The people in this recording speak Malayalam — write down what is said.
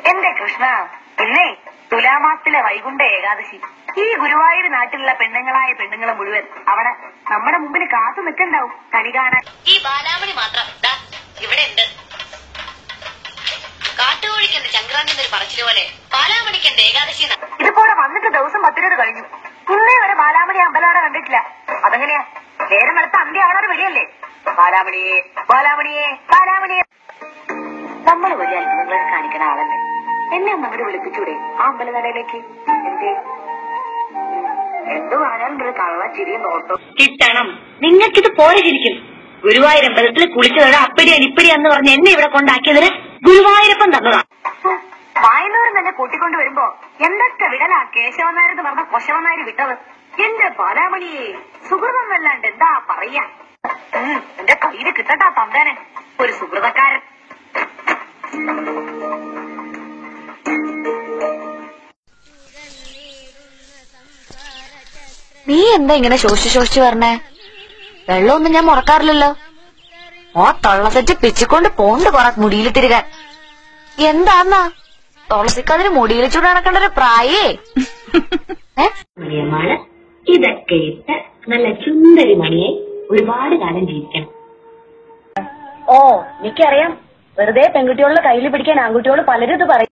എന്റെ കൃഷ്ണ ഇന്നേ തുലാമാസത്തിലെ വൈകുണ്ഠ ഏകാദശി ഈ ഗുരുവായൂർ നാട്ടിലുള്ള പെണ്ണുങ്ങളായ പെണ്ണുങ്ങളെ മുഴുവൻ അവിടെ നമ്മുടെ മുമ്പിൽ കാത്തു നിൽക്കണ്ടാവും കണി കാണാൻ ഈ ബാലാമണി മാത്രം ദാ ഇവിടെ ഉണ്ട് കാട്ടുകോഴിക്കെന്റെ ചങ്ക്രാന്തി എന്നൊരു പറച്ചില് പോലെ ബാലാമണിക്കെന്റെ ഏകാദശി എന്നാ. ഇതുപോലെ വന്നിട്ട് ദിവസം പത്തിരുപത് കഴിഞ്ഞു ഇന്നേ വരെ ബാലാമണി അമ്പലവിടെ കണ്ടിട്ടില്ല അതെങ്ങനെയാ നേരം വെളുത്ത അന്ത്യ അവളൊരു വിളിയല്ലേ ബാലാമണിയെ ബാലാമണിയെ ബാലാമണിയെ നമ്മൾ വലിയ അത്ഭുതങ്ങളെ കാണിക്കണ ആളല്ലേ എന്നെ ഒന്ന് അങ്ങോട്ട് വിളിപ്പിച്ചൂടെ ആ അമ്പലനടയിലേക്ക് എന്തേ ഉം, എന്ത് പറഞ്ഞാലും ഒരു കള്ള ചിരിയും നോട്ടം കിട്ടണം നിങ്ങൾക്കിത് പോരെ ശരിക്കും ഗുരുവായൂർ അമ്പലത്തിൽ കുളിച്ചതോടെ അപ്പടിയാണ് ഇപ്പടിയാന്ന് പറഞ്ഞ് എന്നെ ഇവിടെ കൊണ്ടാക്കിയതിന് ഗുരുവായൂരപ്പൻ തന്നതാ വായനൂരിൽ തന്നെ കൂട്ടിക്കൊണ്ട് വരുമ്പോ എന്തൊക്കെ വിടലാ കേശവൻ നായർ എന്ന് പറഞ്ഞ കൊശവൻ നായർ വിട്ടത് എന്റെ ബാലാമണിയെ സുഹൃതം വല്ലാണ്ട് എന്താ പറയാ ഉം, എന്റെ കയ്യില് കിട്ടട്ടാ തന്തേനെ ഒരു സുഹൃതക്കാരൻ നീ എന്താ ഇങ്ങനെ ശോഷിച്ച് ശോഷിച്ച് പറഞ്ഞേ വെള്ളമൊന്നും ഞാൻ മുറക്കാറില്ലല്ലോ ഓ തൊള്ളസെറ്റ് പിച്ചിക്കൊണ്ട് പോണ്ട് കൊറ മുടിയിലിട്ടിരിക്കാൻ എന്താന്നാ തുളസിക്കതിന് മുടിയിൽ ചൂട് നടക്കേണ്ട ഒരു പ്രായേ ഏ മണിയമ്മാണ് ഇതൊക്കെ ഇട്ട് നല്ല ചുന്ദരി മണിയെ ഒരുപാട് കാലം ജീവിക്കണം ഓ എനിക്കറിയാം വെറുതെ പെൺകുട്ടികളുടെ കയ്യിൽ പിടിക്കാൻ ആൺകുട്ടിയോട് പലരും ഇത് പറയും